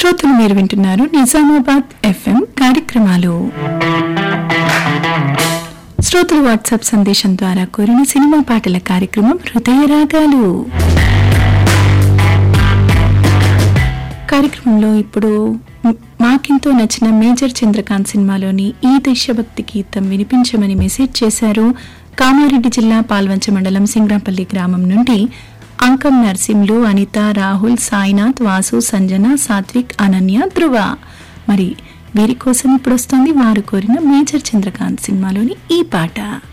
శ్రోతలు మీరు వింటున్నారు నిజామాబాద్ ఎఫ్ఎం కార్యక్రమాలు శ్రోతలు వాట్సాప్ సందేశం ద్వారా కోరిన సినిమా పాటల కార్యక్రమం హృదయ రాగాలు కార్యక్రమంలో ఇప్పుడు మ్- మాకెంతో నచ్చిన మేజర్ చంద్రకాంత్ సినిమాలోని ఈ దేశభక్తి గీతం వినిపించమని మెసేజ్ చేశారు కామారెడ్డి జిల్లా పాల్వంచ మండలం సింగ్రాపల్లి గ్రామం నుండి అంకం నర్సింలు అనిత రాహుల్ సాయినాథ్ వాసు సంజన సాత్విక్ అనన్య ధ్రువ మరి వీరి కోసం ఇప్పుడు వస్తుంది వారు కోరిన మేజర్ చంద్రకాంత్ సినిమాలోని ఈ పాట